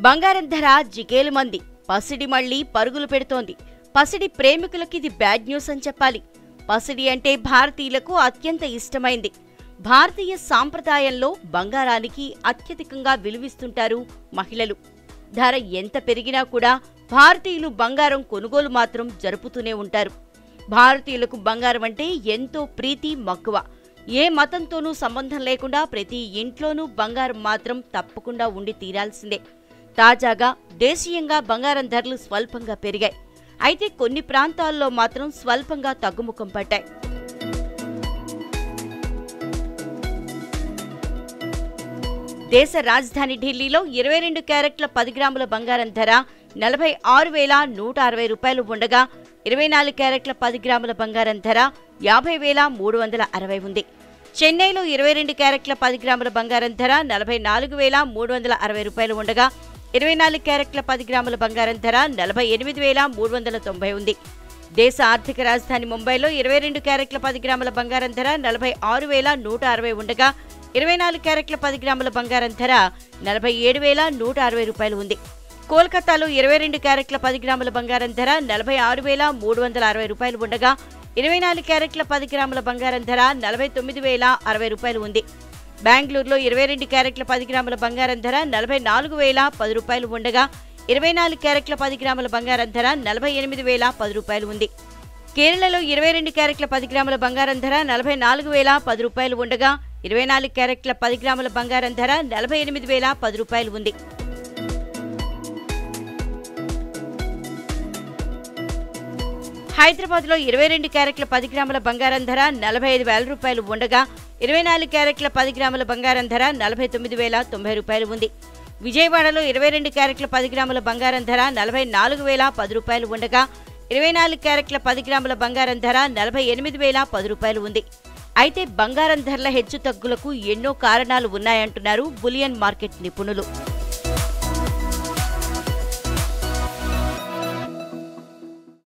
బంగారం ధర జిగేలు మంది పసిడి మళ్ళీ పరుగులు పెడుతోంది పసిడి ప్రేమికులకి ఇది బ్యాడ్ న్యూస్ అని చెప్పాలి పసిడి అంటే భారతీయులకు అత్యంత ఇష్టమైంది భారతీయ సాంప్రదాయంలో బంగారానికి అత్యధికంగా విలువిస్తుంటారు మహిళలు ధర ఎంత పెరిగినా కూడా భారతీయులు బంగారం కొనుగోలు మాత్రం జరుపుతూనే ఉంటారు భారతీయులకు బంగారం అంటే ఎంతో ప్రీతి మక్కువ ఏ మతంతోనూ సంబంధం లేకుండా ప్రతి ఇంట్లోనూ బంగారం మాత్రం తప్పకుండా ఉండి తీరాల్సిందే తాజాగా దేశీయంగా బంగారం ధరలు స్వల్పంగా పెరిగాయి అయితే కొన్ని ప్రాంతాల్లో మాత్రం స్వల్పంగా తగ్గుముఖం పట్టాయి దేశ రాజధాని ఢిల్లీలో ఇరవై రెండు క్యారెట్ల పది గ్రాముల బంగారం ధర నలభై ఆరు వేల నూట అరవై రూపాయలు ఉండగా ఇరవై నాలుగు క్యారెట్ల పది గ్రాముల బంగారం ధర యాభై వేల మూడు వందల అరవై ఉంది చెన్నైలో ఇరవై రెండు క్యారెట్ల పది గ్రాముల బంగారం ధర నలభై నాలుగు వేల మూడు వందల అరవై రూపాయలు ఉండగా ఇరవై నాలుగు క్యారెట్ల పది గ్రాముల బంగారం ధర నలభై ఎనిమిది వేల మూడు వందల తొంభై ఉంది దేశ ఆర్థిక రాజధాని ముంబైలో ఇరవై రెండు క్యారెట్ల పది గ్రాముల బంగారం ధర నలభై ఆరు వేల నూట అరవై ఉండగా ఇరవై నాలుగు క్యారెట్ల పది గ్రాముల బంగారం ధర నలభై ఏడు వేల నూట అరవై రూపాయలు ఉంది కోల్కతాలో ఇరవై రెండు క్యారెట్ల పది గ్రాముల బంగారం ధర నలభై ఆరు వేల మూడు వందల అరవై రూపాయలు ఉండగా ఇరవై నాలుగు క్యారెట్ల పది గ్రాముల బంగారం ధర నలభై తొమ్మిది వేల అరవై రూపాయలు ఉంది బెంగళూరులో ఇరవై రెండు క్యారెట్ల పది గ్రాముల బంగారం ధర నలభై నాలుగు వేల పది రూపాయలు ఉండగా ఇరవై నాలుగు క్యారెట్ల పది గ్రాముల బంగారం ధర నలభై ఎనిమిది వేల పది రూపాయలు ఉంది కేరళలో ఇరవై రెండు క్యారెట్ల పది గ్రాముల బంగారం ధర నలభై నాలుగు వేల పది రూపాయలు ఉండగా ఇరవై నాలుగు క్యారెట్ల పది గ్రాముల బంగారం ధర నలభై ఎనిమిది వేల పది రూపాయలు ఉంది హైదరాబాద్లో ఇరవై రెండు క్యారెట్ల పది గ్రాముల బంగారం ధర నలభై ఐదు వేల రూపాయలు ఉండగా ఇరవై నాలుగు క్యారెట్ల పది గ్రాముల బంగారం ధర నలభై తొమ్మిది వేల తొంభై రూపాయలు ఉంది విజయవాడలో ఇరవై రెండు క్యారెట్ల పది గ్రాముల బంగారం ధర నలభై నాలుగు వేల పది రూపాయలు ఉండగా ఇరవై నాలుగు క్యారెట్ల పది గ్రాముల బంగారం ధర నలభై ఎనిమిది వేల పది రూపాయలు ఉంది అయితే బంగారం ధరల హెచ్చు తగ్గులకు ఎన్నో కారణాలు ఉన్నాయంటున్నారు బులియన్ మార్కెట్ నిపుణులు